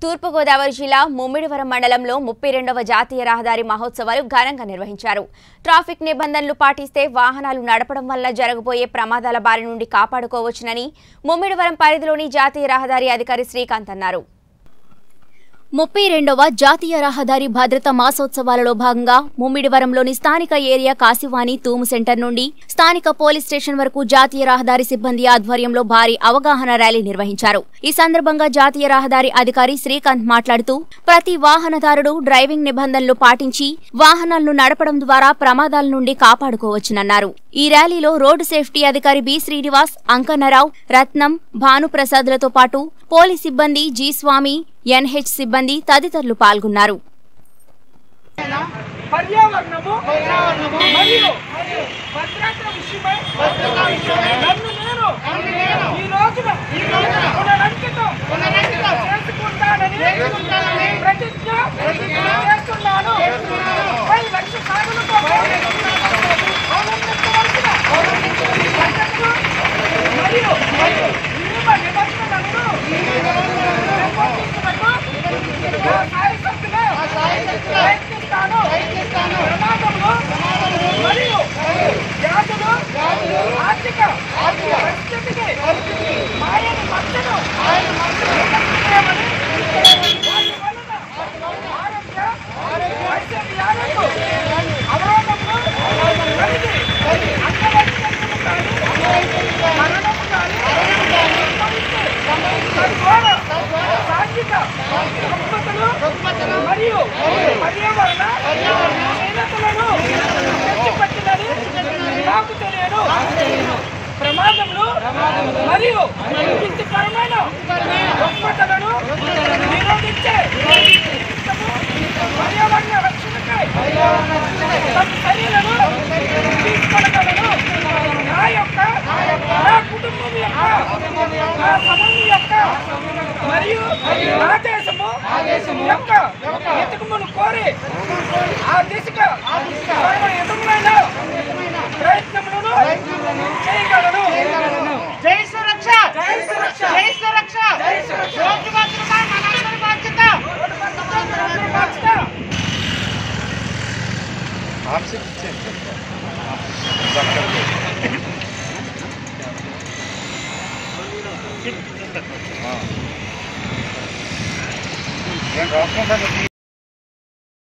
తూర్పుగోదావరి జిల్లా ముమ్మిడివరం మండలంలో ముప్పై రెండవ జాతీయ రహదారి మహోత్సవాలు ఘనంగా నిర్వహించారు ట్రాఫిక్ నిబంధనలు పాటిస్తే వాహనాలు నడపడం వల్ల జరగబోయే ప్రమాదాల బారి నుండి కాపాడుకోవచ్చునని ముమ్మిడివరం పరిధిలోని జాతీయ రహదారి అధికారి శ్రీకాంత్ అన్నారు ముప్పై రెండవ జాతీయ రహదారి భద్రత మాసోత్సవాలలో భాగంగా ముమ్మిడివరంలోని స్థానిక ఏరియా కాశీవాణి తూము సెంటర్ నుండి స్థానిక పోలీస్ స్టేషన్ వరకు జాతీయ రహదారి సిబ్బంది ఆధ్వర్యంలో భారీ అవగాహన ర్యాలీ నిర్వహించారు ఈ సందర్భంగా జాతీయ రహదారి అధికారి శ్రీకాంత్ మాట్లాడుతూ ప్రతి వాహనదారుడు డ్రైవింగ్ నిబంధనలు పాటించి వాహనాలను నడపడం ద్వారా ప్రమాదాల నుండి కాపాడుకోవచ్చునన్నారు ఈ ర్యాలీలో రోడ్డు సేఫ్టీ అధికారి బి శ్రీనివాస్ అంకన్నరావు రత్నం భానుప్రసాద్లతో పాటు పోలీస్ సిబ్బంది జి స్వామి ఎన్హెచ్ సిబ్బంది తదితరులు పాల్గొన్నారు పర్యావరణము మరియు భద్రత విషయమై నన్ను నేను ఈ రోజున పునరంకితం చేసుకుంటానని ప్రతిజ్ఞ చేస్తున్నాను పై లక్ష సాగులతో అవలంబించవలసిన భద్రతను మరియు నియమ నిబంధనలను పెంపొందించుటకు నా సాయశక్తుగా ప్రయత్నిస్తాను ప్రమాదంలో మరియు వ్యాధులు ఆర్థిక పరిస్థితికి మాయని మచ్చను నియంత్రించమని వాటి వలన ఆరోగ్య వైద్య వ్యాధులకు అవరోధములు కలిగి అంగవైకల్యము కానీ మరణము కానీ సంభవించి తద్వారా సాంఘిక రుగ్మతలు మరియు పర్యావరణ క్షీణతలను తెచ్చిపెట్టినది నాకు తెలియదు ప్రమాదములు మరియు విత్తికరమైన రుగ్మతలను నిరోధించే నిమిత్తము పర్యావరణ రక్షణకై తమ చర్యలను తీసుకోగలను నా యొక్క నా కుటుంబం యొక్క నా సమూహం యొక్క మరియు నా దేశము యొక్క ఎతుకుమును కోరి ఆ దిశగా సర్వ ఎదురైన ప్రయత్నములను చేయగలను జై సురక్ష జై సురక్ష జై సురక్ష జై సురక్ష రోడ్డు భద్రత మనందరి బాధ్యత రోడ్డు భద్రత బాధ్యత आपसे पूछे నేను రాసుకుంటాను